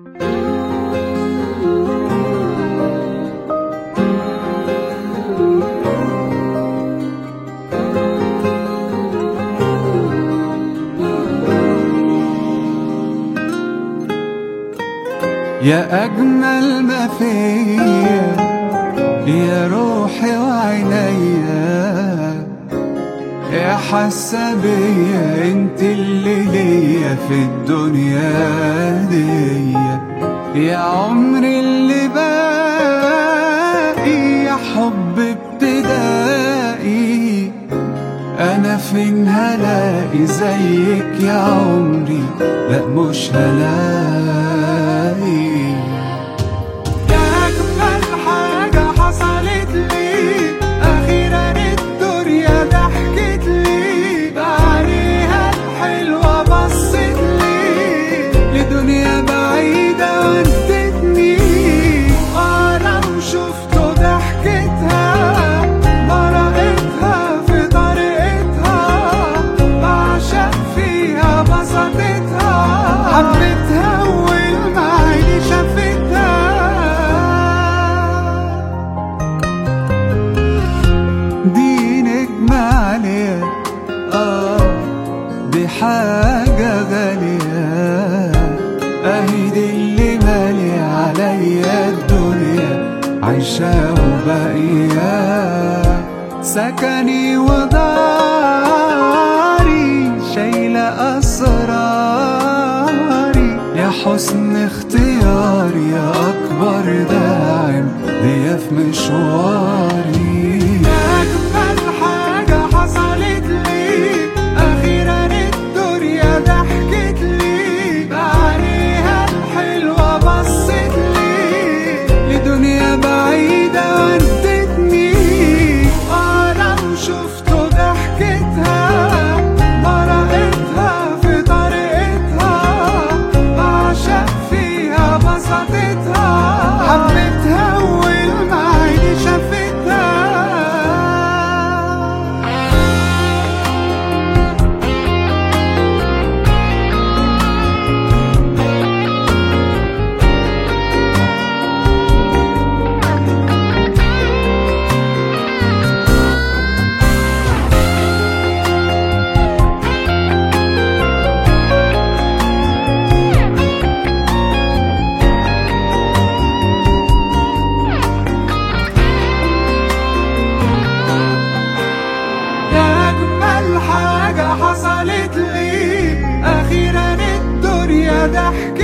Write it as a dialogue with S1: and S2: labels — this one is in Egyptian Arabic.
S1: يا أجمل ما فيا يا روحي وعينيا يا حاسة بيا انت اللي ليا في الدنيا دي يا عمري اللي باقي يا حب ابتدائي انا فين هلاقي زيك يا عمري لا مش هلاقي
S2: يا أجمل حاجة حصلت لي أخيرا الدنيا ضحكت لي بعينيها الحلوة بصت لي
S1: لدنيا بعيدة ودتني
S2: وأنا وشفته ضحكتها برقتها في طريقتها بعشق فيها بسطتها حبيتها أول ما عيني شافتها
S1: دي نجمة عالية اه دي حاجة غالية اهي دي اللي مالي عليا الدنيا عايشة وباقية سكني وداري شايلة أسراري يا حسن اختياري يا أكبر داعم ليا في مشواري
S2: أجمل حاجة حصلت لي أخيرا الدنيا ضحكت لي بعينيها الحلوة بصت لي
S1: لدنيا بعيدة ودتني
S2: وأنا وشفته ضحكتها برقتها في طريقتها بعشق فيها بسطتها حبيتها أول ما عيني شافتها يا أجمل حاجة حصلت لي أخيرا الدنيا ضحكت